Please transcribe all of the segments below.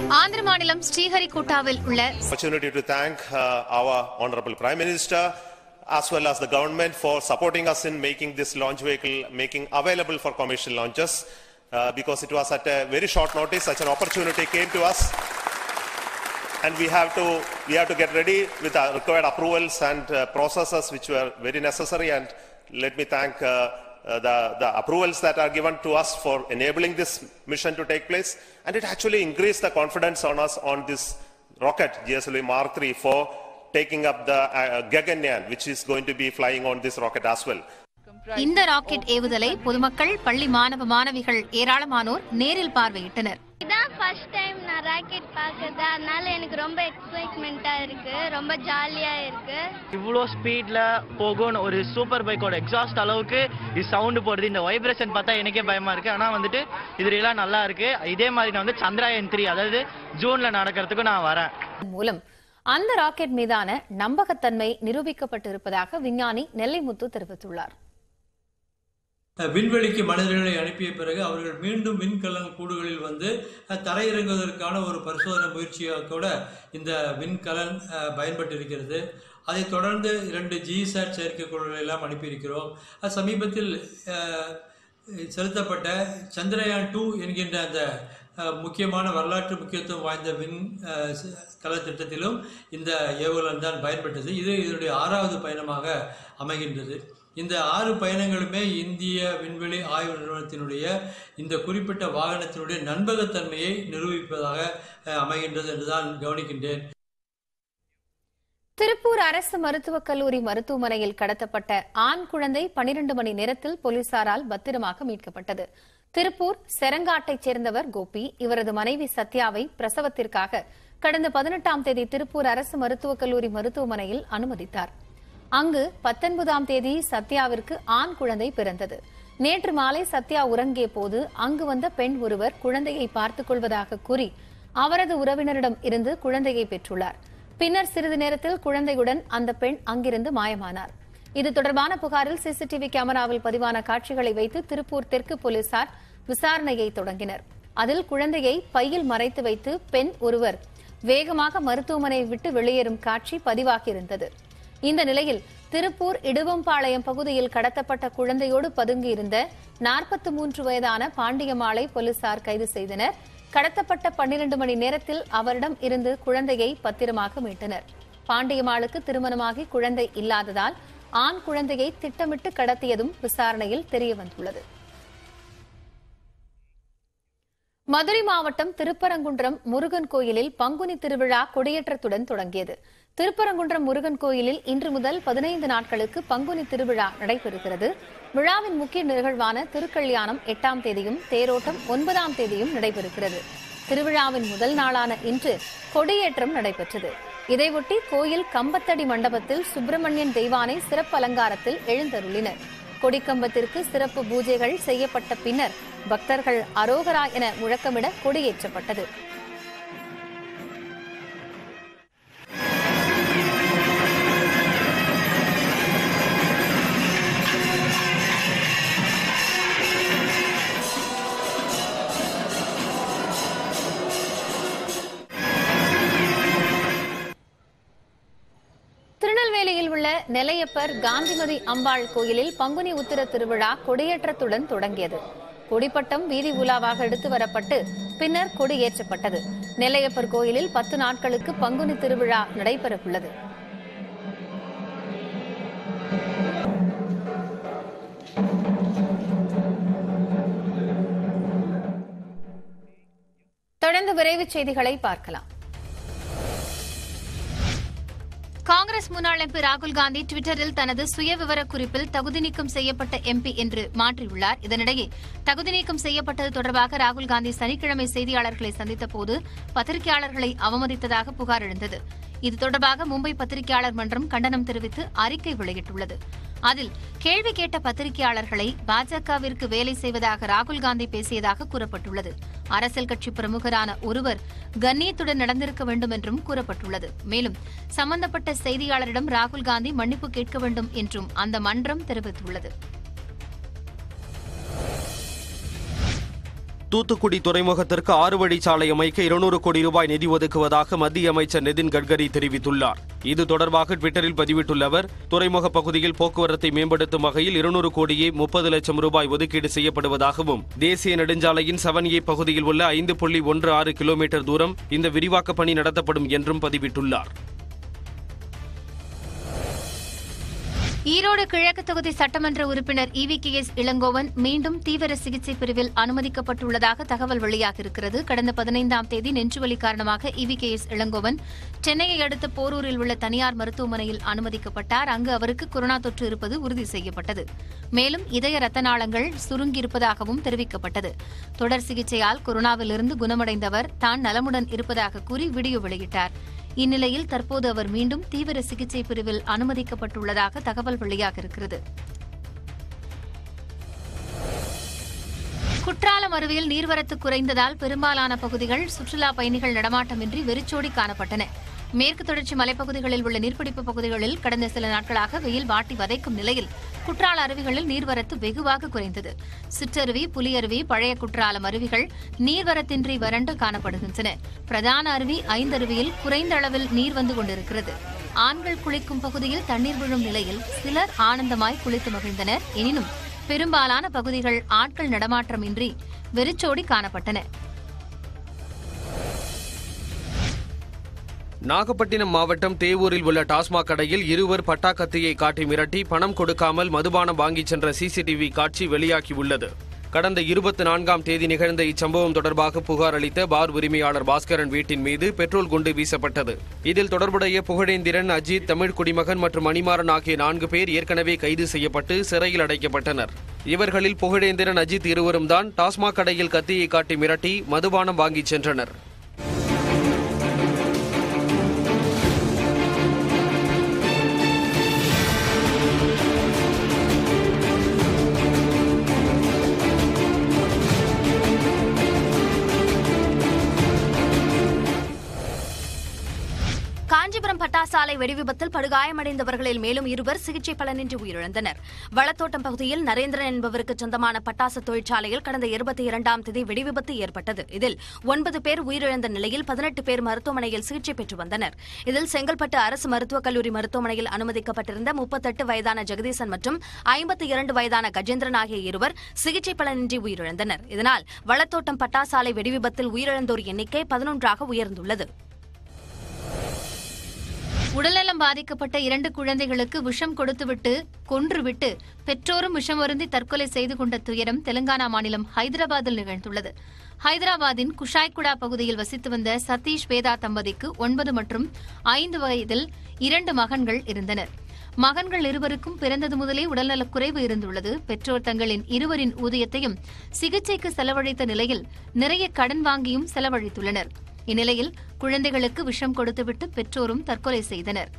ஆந்திர மாநிலம் ஸ்ரீஹரிகோட்டாவில் உள்ள opportunity to thank uh, our honorable prime minister as well as the government for supporting us in making this launch vehicle making available for commercial launches uh, because it was at a very short notice such an opportunity came to us and we have to we have to get ready with our required approvals and uh, processes which were very necessary and let me thank uh, uh, the the approvals that are given to us for enabling this mission to take place and it actually increased the confidence on us on this rocket GSLV Mark III for taking up the uh, Gaganyaan which is going to be flying on this rocket as well இந்த rocket ஏவுதலை பொதுமக்கள் பள்ளி மாணவ மாணவிகள் ஏராளமானோர் நேரில் பார்வையிட்டனர் இதான் ஃபர்ஸ்ட் டைம் நான் ராக்கெட் பார்க்கறது அதனால எனக்கு ரொம்ப எக்ஸைட்மெண்ட்டா இருக்கு ரொம்ப ஜாலியா இருக்கு இவ்வளோ ஸ்பீட்ல போகும்னு ஒரு சூப்பர் பைக்கோட எக்ஸாஸ்ட் அளவுக்கு இது சவுண்டு போடுது இந்த வைப்ரேஷன் பார்த்தா எனக்கே பயமா இருக்கு ஆனா வந்துட்டு இது ரியலா நல்லா இருக்கு இதே மாதிரி நான் வந்து சந்திராயன் த்ரீ அதாவது ஜூன்ல நடக்கிறதுக்கு நான் வரேன் மூலம் அந்த ராக்கெட் மீதான நம்பகத்தன்மை நிரூபிக்கப்பட்டிருப்பதாக விஞ்ஞானி நெல்லைமுத்து தெரிவித்துள்ளார் விண்வெளிக்கு மனிதர்களை அனுப்பிய பிறகு அவர்கள் மீண்டும் விண்கலன் கூடுகளில் வந்து அஹ், தரையிறங்குவதற்கான ஒரு பரிசோதனை முயற்சியாக கூட இந்த விண்கலன் அஹ், பயன்பட்டிருக்கிறது அதைத் தொடர்ந்து இரண்டு ஜிசாட் செயற்கைக்கோள்களை எல்லாம் அனுப்பியிருக்கிறோம் அஹ், சமீபத்தில் அஹ், செலுத்தப்பட்ட சந்திரயான் டூ என்கின்ற அந்த அஹ், முக்கியமான வரலாற்று முக்கியத்துவம் வாய்ந்த விண் அஹ், ச- கல திட்டத்திலும் இந்த ஏவுகலன் தான் பயன்பட்டது இது இதனுடைய ஆறாவது பயணமாக அமைகின்றது இந்த ஆறு பயணங்களுமே இந்திய விண்வெளி ஆய்வு நிறுவனத்தினுடைய இந்த குறிப்பிட்ட வாகனத்தினுடைய நண்பகத்தன்மையை நிரூபிப்பதாக அஹ், அமைகின்றது என்றுதான் கவனிக்கின்றேன் திருப்பூர் அரசு மருத்துவக் கல்லூரி மருத்துவமனையில் கடத்தப்பட்ட ஆண் குழந்தை 12 மணி நேரத்தில் போலீசாரால் பத்திரமாக மீட்கப்பட்டது திருப்பூர் செரங்காட்டைச் சேர்ந்தவர் கோபி இவரது மனைவி சத்யாவை பிரசவத்திற்காக கடந்த பதினெட்டாம் தேதி திருப்பூர் அரசு மருத்துவக் கல்லூரி மருத்துவமனையில் அனுமதித்தார் அங்கு பத்தொன்பதாம் தேதி சத்யாவிற்கு ஆண் குழந்தை பிறந்தது நேற்று மாலை சத்யா உறங்கிய போது அங்கு வந்த பெண் ஒருவர் குழந்தையை பார்த்துக் கொள்வதாக கூறி அவரது உறவினரிடம் இருந்து குழந்தையை பெற்றுள்ளார் பின்னர் சிறிது நேரத்தில் குழந்தையுடன் அந்த பெண் அங்கிருந்து மாயமானார் இது தொடர்பான புகாரில் சிசிடிவி கேமராவில் பதிவான காட்சிகளை வைத்து திருப்பூர் தெற்கு போலீசார் விசாரணையை தொடங்கினர் அதில் குழந்தையை பையில் மறைத்து வைத்து பெண் ஒருவர் வேகமாக மருத்துவமனை விட்டு வெளியேறும் காட்சி பதிவாகியிருந்தது இந்த நிலையில் திருப்பூர் இடுவம்பாளையம் பகுதியில் கடத்தப்பட்ட குழந்தையோடு பதுங்கியிருந்த நாற்பத்தி மூன்று வயதான பாண்டியம்மாளை போலீசார் கைது செய்தனர் கடத்தப்பட்ட பன்னிரண்டு மணி நேரத்தில் அவரிடம் இருந்து குழந்தையை பத்திரமாக மீட்டனர் பாண்டியம்மாளுக்கு திருமணமாகி குழந்தை இல்லாததால் ஆண் குழந்தையை திட்டமிட்டு கடத்தியதும் விசாரணையில் தெரியவந்துள்ளது மதுரை மாவட்டம் திருப்பரங்குன்றம் முருகன் கோயிலில் பங்குனி திருவிழா கொடியேற்றத்துடன் தொடங்கியது திருப்பரங்குன்றம் முருகன் கோயிலில் இன்று முதல் பதினைந்து நாட்களுக்கு பங்குனி திருவிழா நடைபெறுகிறது விழாவின் முக்கிய நிகழ்வான திருக்கல்யாணம் எட்டாம் தேதியும் தேரோட்டம் ஒன்பதாம் தேதியும் நடைபெறுகிறது திருவிழாவின் முதல் நாளான இன்று கொடியேற்றம் நடைபெற்றது இதையொட்டி கோயில் கம்பத்தடி மண்டபத்தில் சுப்பிரமணியன் தெய்வானை சிறப்பு அலங்காரத்தில் எழுந்தருளினர் கொடிக்கம்பத்திற்கு சிறப்பு பூஜைகள் செய்யப்பட்ட பின்னர் பக்தர்கள் அரோகரா என முழக்கமிட கொடியேற்றப்பட்டது திருநெல்வேலியில் உள்ள நெல்லையப்பர் காந்திமதி அம்பாள் கோயிலில் பங்குனி உத்திர திருவிழா கொடியேற்றத்துடன் தொடங்கியது கொடிப்பட்டம் வீதி உலாவாக எடுத்து வரப்பட்டு பின்னர் கொடியேற்றப்பட்டது நெல்லையப்பர் கோயிலில் பத்து நாட்களுக்கு பங்குனி திருவிழா நடைபெறவுள்ளது தொடர்ந்து விரைவுச் செய்திகளை பார்க்கலாம் காங்கிரஸ் முன்னாள் எம்பி ராகுல் காந்தி டுவிட்டரில் தனது சுய விவர குறிப்பில் தகுதி நீக்கம் செய்யப்பட்ட எம்பி என்று மாற்றியுள்ளார் இதனிடையே தகுதி நீக்கம் செய்யப்பட்டது தொடர்பாக ராகுல் காந்தி சனிக்கிழமை செய்தியாளர்களை சந்தித்த போது பத்திரிகையாளர்களை அவமதித்ததாக புகார் எழுந்தது இது தொடர்பாக மும்பை பத்திரிகையாளர் மன்றம் கண்டனம் தெரிவித்து அறிக்கை வெளியிட்டுள்ளது அதில் கேள்வி கேட்ட பத்திரிகையாளர்களை பாஜகவிற்கு வேலை செய்வதாக ராகுல் காந்தி பேசியதாக கூறப்பட்டுள்ளது அரசியல் கட்சி பிரமுகரான ஒருவர் கண்ணியத்துடன் நடந்திருக்க வேண்டும் என்றும் கூறப்பட்டுள்ளது மேலும் சம்பந்தப்பட்ட செய்தியாளரிடம் ராகுல் காந்தி மன்னிப்பு கேட்க வேண்டும் என்றும் அந்த மன்றம் தெரிவித்துள்ளது தூத்துக்குடி துறைமுகத்திற்கு ஆறு வழிச்சாலை அமைக்க இருநூறு கோடி ரூபாய் நிதி ஒதுக்குவதாக மத்திய அமைச்சர் நிதின் கட்கரி தெரிவித்துள்ளார் இது தொடர்பாக ட்விட்டரில் பதிவிட்டுள்ள அவர் துறைமுக பகுதியில் போக்குவரத்தை மேம்படுத்தும் வகையில் இருநூறு கோடியே முப்பது லட்சம் ரூபாய் ஒதுக்கீடு செய்யப்படுவதாகவும் தேசிய நெடுஞ்சாலையின் செவன் ஏ பகுதியில் உள்ள ஐந்து புள்ளி ஒன்று ஆறு கிலோமீட்டர் தூரம் இந்த விரிவாக்க பணி நடத்தப்படும் என்றும் பதிவிட்டுள்ளார் ஈரோடு கிழக்கு தொகுதி சட்டமன்ற உறுப்பினர் இவி கே எஸ் இளங்கோவன் மீண்டும் தீவிர சிகிச்சை பிரிவில் அனுமதிக்கப்பட்டுள்ளதாக தகவல் வெளியாகியிருக்கிறது கடந்த பதினைந்தாம் தேதி நெஞ்சுவலி காரணமாக இவி கே எஸ் இளங்கோவன் சென்னையை அடுத்த போரூரில் உள்ள தனியார் மருத்துவமனையில் அனுமதிக்கப்பட்டார் அங்கு அவருக்கு கொரோனா தொற்று இருப்பது உறுதி செய்யப்பட்டது மேலும் இதய ரத்த நாளங்கள் சுருங்கியிருப்பதாகவும் தெரிவிக்கப்பட்டது தொடர் சிகிச்சையால் கொரோனாவிலிருந்து குணமடைந்தவர் தான் நலமுடன் இருப்பதாக கூறி வீடியோ வெளியிட்டார் இந்நிலையில் தற்போது அவர் மீண்டும் தீவிர சிகிச்சை பிரிவில் அனுமதிக்கப்பட்டுள்ளதாக தகவல் வெளியாகியிருக்கிறது குற்றாலம் அருவியில் நீர்வரத்து குறைந்ததால் பெரும்பாலான பகுதிகள் சுற்றுலா பயணிகள் நடமாட்டமின்றி வெறிச்சோடி காணப்பட்டன மேற்கு தொடர்ச்சி மலைப்பகுதிகளில் உள்ள நீர்பிடிப்பு பகுதிகளில் கடந்த சில நாட்களாக வெயில் வாட்டி வதைக்கும் நிலையில் குற்றால அருவிகளில் நீர்வரத்து வெகுவாக குறைந்தது சிற்றருவி புலியருவி பழைய குற்றாலம் அருவிகள் நீர்வரத்தின்றி வறண்டு காணப்படுகின்றன பிரதான அருவி ஐந்தருவியில் குறைந்த அளவில் நீர் வந்து கொண்டிருக்கிறது ஆண்கள் குளிக்கும் பகுதியில் தண்ணீர் விழும் நிலையில் சிலர் ஆனந்தமாய் குளித்து மகிழ்ந்தனர் எனினும் பெரும்பாலான பகுதிகள் ஆட்கள் நடமாட்டமின்றி வெறிச்சோடி காணப்பட்டன நாகப்பட்டினம் மாவட்டம் தேவூரில் உள்ள டாஸ்மாக் கடையில் இருவர் பட்டாக்கத்தியை காட்டி மிரட்டி பணம் கொடுக்காமல் மதுபானம் வாங்கிச் சென்ற சிசிடிவி காட்சி வெளியாகியுள்ளது கடந்த இருபத்தி நான்காம் தேதி நிகழ்ந்த இச்சம்பவம் தொடர்பாக புகார் அளித்த பார் உரிமையாளர் பாஸ்கரன் வீட்டின் மீது பெட்ரோல் குண்டு வீசப்பட்டது இதில் தொடர்புடைய புகழேந்திரன் அஜித் தமிழ் குடிமகன் மற்றும் மணிமாறன் ஆகிய நான்கு பேர் ஏற்கனவே கைது செய்யப்பட்டு சிறையில் அடைக்கப்பட்டனர் இவர்களில் புகழேந்திரன் அஜித் இருவரும் தான் டாஸ்மாக் கடையில் கத்தியை காட்டி மிரட்டி மதுபானம் வாங்கிச் சென்றனர் காஞ்சிபுரம் பட்டாசாலை வெடிவிபத்தில் படுகாயமடைந்தவர்களில் மேலும் இருவர் சிகிச்சை பலனின்றி உயிரிழந்தனர் வளத்தோட்டம் பகுதியில் நரேந்திரன் என்பவருக்கு சொந்தமான பட்டாசு தொழிற்சாலையில் கடந்த இருபத்தி இரண்டாம் தேதி வெடிவிபத்து ஏற்பட்டது இதில் ஒன்பது பேர் உயிரிழந்த நிலையில் பதினெட்டு பேர் மருத்துவமனையில் சிகிச்சை பெற்று வந்தனர் இதில் செங்கல்பட்டு அரசு மருத்துவக் கல்லூரி மருத்துவமனையில் அனுமதிக்கப்பட்டிருந்த முப்பத்தெட்டு வயதான ஜெகதீசன் மற்றும் ஐம்பத்தி இரண்டு வயதான கஜேந்திரன் ஆகிய இருவர் சிகிச்சை பலனின்றி உயிரிழந்தனர் இதனால் வளத்தோட்டம் பட்டாசாலை வெடிவிபத்தில் உயிரிழந்தோர் எண்ணிக்கை பதினொன்றாக உயர்ந்துள்ளது உடல்நலம் பாதிக்கப்பட்ட இரண்டு குழந்தைகளுக்கு விஷம் கொடுத்துவிட்டு கொன்றுவிட்டு பெற்றோரும் விஷம் அருந்தி தற்கொலை செய்து கொண்ட துயரம் தெலுங்கானா மாநிலம் ஹைதராபாத்தில் நிகழ்ந்துள்ளது ஹைதராபாத்தின் குஷாய்குடா பகுதியில் வசித்து வந்த சதீஷ் வேதா தம்பதிக்கு ஒன்பது மற்றும் ஐந்து வயதில் இரண்டு மகன்கள் இருந்தனர் மகன்கள் இருவருக்கும் பிறந்தது முதலே உடல்நலக் குறைவு இருந்துள்ளது பெற்றோர் தங்களின் இருவரின் ஊதியத்தையும் சிகிச்சைக்கு செலவழித்த நிலையில் நிறைய கடன் வாங்கியும் செலவழித்துள்ளனர் இந்நிலையில் குழந்தைகளுக்கு விஷம் கொடுத்துவிட்டு பெற்றோரும் தற்கொலை செய்தனர்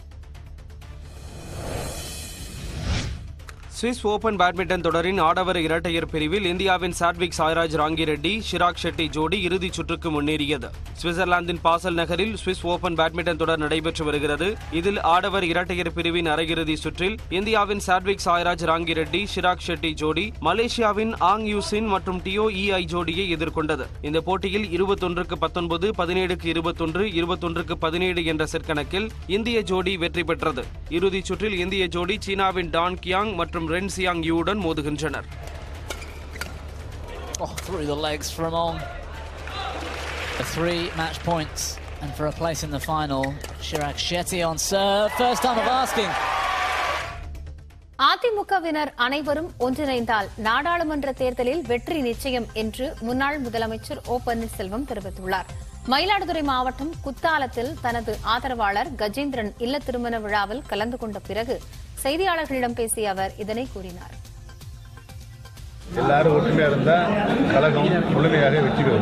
சுவிஸ் ஓபன் பேட்மிண்டன் தொடரின் ஆடவர் இரட்டையர் பிரிவில் இந்தியாவின் சாட்விக் சாய்ராஜ் ராங்கிரெட்டி ஷிராக் ஷெட்டி ஜோடி இறுதிச் சுற்றுக்கு முன்னேறியது சுவிட்சர்லாந்தின் பாசல் நகரில் சுவிஸ் ஓபன் பேட்மிண்டன் தொடர் நடைபெற்று வருகிறது இதில் ஆடவர் இரட்டையர் பிரிவின் அரையிறுதி சுற்றில் இந்தியாவின் சாட்விக் சாய்ராஜ் ராங்கிரெட்டி ஷிராக் ஷெட்டி ஜோடி மலேசியாவின் ஆங் யூசின் மற்றும் டியோ இஐ ஜோடியை எதிர்கொண்டது இந்த போட்டியில் இருபத்தொன்றுக்கு பத்தொன்பது பதினேழுக்கு இருபத்தொன்று இருபத்தொன்றுக்கு பதினேழு என்ற செட் கணக்கில் இந்திய ஜோடி வெற்றி பெற்றது இறுதிச் சுற்றில் இந்திய ஜோடி சீனாவின் டான் கியாங் மற்றும் ரென் சியாங் யூடன் மோதுகின்றனர் Oh, through the legs from on. The three match points. And for a place in the final, Chirag Shetty on serve. First time of asking. அதிமுகவினர் அனைவரும் ஒன்றிணைந்தால் நாடாளுமன்ற தேர்தலில் வெற்றி நிச்சயம் என்று முன்னாள் முதலமைச்சர் ஓ பன்னீர்செல்வம் தெரிவித்துள்ளார் மயிலாடுதுறை மாவட்டம் குத்தாலத்தில் தனது ஆதரவாளர் கஜேந்திரன் இல்ல திருமண விழாவில் கலந்து கொண்ட பிறகு செய்தியாளர்களிடம் பேசிய அவர் இதனை கூறினார் எல்லாரும் ஒற்றுமையா இருந்தா கழகம் முழுமையாக வெற்றி பெறும்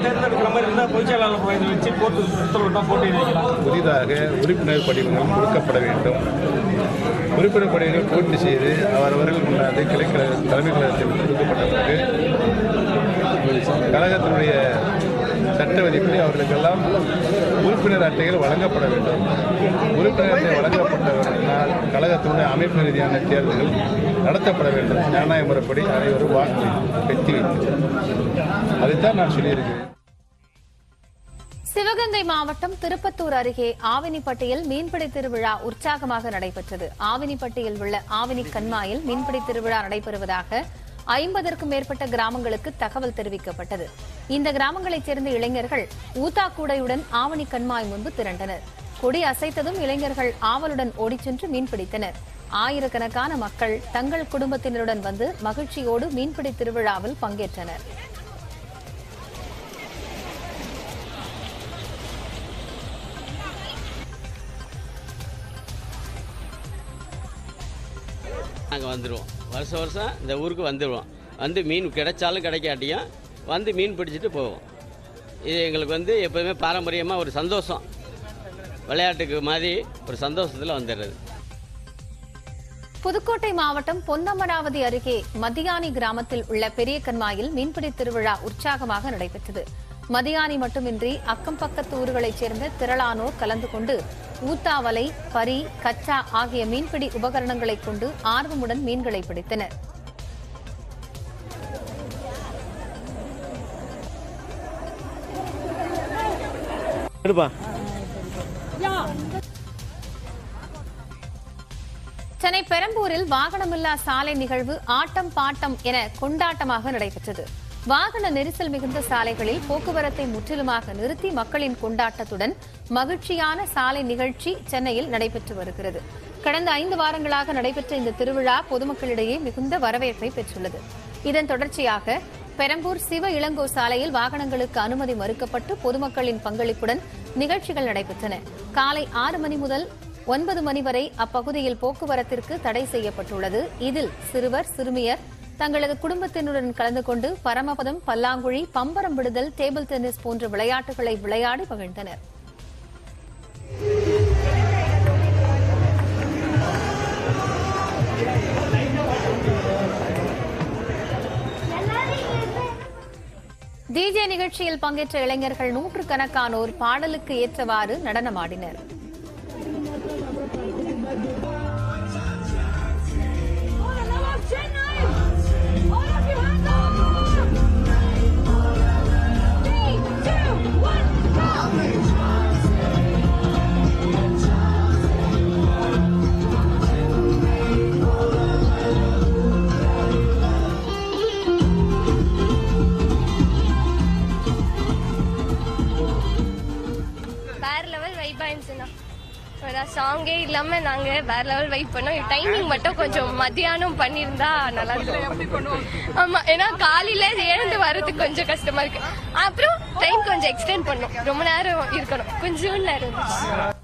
புதிதாக உறுப்பினர் படிவங்கள் கொடுக்கப்பட வேண்டும் உறுப்பினர் படிவங்கள் பூர்த்தி செய்து அவரவர்கள் முன்னாடி கிளைக்கழக தலைமை கழகத்தில் கொடுக்கப்பட்ட பிறகு கழகத்தினுடைய சட்ட விதிப்படி அவர்களுக்கெல்லாம் உறுப்பினர் அட்டைகள் வழங்கப்பட வேண்டும் உறுப்பினர் அட்டை வழங்கப்பட்டவர்களால் கழகத்தினுடைய அமைப்பு ரீதியான தேர்தல்கள் நடத்தப்பட வேண்டும் ஜனநாயக முறைப்படி அனைவரும் வாக்கு பெற்றி வைத்து அதைத்தான் நான் சொல்லியிருக்கிறேன் சிவகங்கை மாவட்டம் திருப்பத்தூர் அருகே ஆவினிப்பட்டியில் மீன்பிடி திருவிழா உற்சாகமாக நடைபெற்றது ஆவினிப்பட்டியில் உள்ள ஆவினி கண்மாயில் மீன்பிடி திருவிழா நடைபெறுவதாக ஐம்பதற்கும் மேற்பட்ட கிராமங்களுக்கு தகவல் தெரிவிக்கப்பட்டது இந்த கிராமங்களைச் சேர்ந்த இளைஞர்கள் ஊத்தாக்கூடையுடன் ஆவணி கண்மாய் முன்பு திரண்டனர் கொடி அசைத்ததும் இளைஞர்கள் ஆவலுடன் ஓடிச் சென்று மீன்பிடித்தனர் ஆயிரக்கணக்கான மக்கள் தங்கள் குடும்பத்தினருடன் வந்து மகிழ்ச்சியோடு மீன்பிடி திருவிழாவில் பங்கேற்றனர் நாங்கள் வந்துடுவோம் வருஷம் வருஷம் இந்த ஊருக்கு வந்துடுவோம் வந்து மீன் கிடைச்சாலும் கிடைக்காட்டியும் வந்து மீன் பிடிச்சிட்டு போவோம் இது எங்களுக்கு வந்து எப்போதுமே பாரம்பரியமாக ஒரு சந்தோஷம் விளையாட்டுக்கு மாதிரி ஒரு சந்தோஷத்தில் வந்துடுறது புதுக்கோட்டை மாவட்டம் பொன்னமராவதி அருகே மதியானி கிராமத்தில் உள்ள பெரிய கண்மாயில் மீன்பிடி திருவிழா உற்சாகமாக நடைபெற்றது மதியானி மட்டுமின்றி அக்கம் பக்கத்து ஊர்களைச் சேர்ந்த திரளானோர் கலந்து கொண்டு ஊத்தாவலை பரி கச்சா ஆகிய மீன்பிடி உபகரணங்களைக் கொண்டு ஆர்வமுடன் மீன்களை பிடித்தனர் சென்னை பெரம்பூரில் வாகனமில்லா சாலை நிகழ்வு ஆட்டம் பாட்டம் என கொண்டாட்டமாக நடைபெற்றது வாகன நெரிசல் மிகுந்த சாலைகளில் போக்குவரத்தை முற்றிலுமாக நிறுத்தி மக்களின் கொண்டாட்டத்துடன் மகிழ்ச்சியான சாலை நிகழ்ச்சி சென்னையில் நடைபெற்று வருகிறது கடந்த ஐந்து வாரங்களாக நடைபெற்ற இந்த திருவிழா பொதுமக்களிடையே மிகுந்த வரவேற்பை பெற்றுள்ளது இதன் தொடர்ச்சியாக பெரம்பூர் சிவ இளங்கோ சாலையில் வாகனங்களுக்கு அனுமதி மறுக்கப்பட்டு பொதுமக்களின் பங்களிப்புடன் நிகழ்ச்சிகள் நடைபெற்றன காலை ஆறு மணி முதல் ஒன்பது மணி வரை அப்பகுதியில் போக்குவரத்திற்கு தடை செய்யப்பட்டுள்ளது இதில் சிறுவர் சிறுமியர் தங்களது குடும்பத்தினருடன் கலந்து கொண்டு பரமபதம் பல்லாங்குழி பம்பரம் விடுதல் டேபிள் டென்னிஸ் போன்ற விளையாட்டுகளை விளையாடி மகிழ்ந்தனர் டிஜே நிகழ்ச்சியில் பங்கேற்ற இளைஞர்கள் நூற்றுக்கணக்கானோர் பாடலுக்கு ஏற்றவாறு நடனமாடினர் வேற லெவல் வைப் ஆயிருந்துச்சுண்ணா அதான் சாங்கே இல்லாம நாங்க வேற லெவல் வைப் பண்ணோம் டைமிங் மட்டும் கொஞ்சம் மத்தியானம் பண்ணியிருந்தா நல்லா இருக்கும் ஆமா ஏன்னா காலையில எழுந்து வர்றதுக்கு கொஞ்சம் கஷ்டமா இருக்கு அப்புறம் டைம் கொஞ்சம் எக்ஸ்டெண்ட் பண்ணோம் ரொம்ப நேரம் இருக்கணும் கொஞ்சம் நேரம் இருந்துச்சு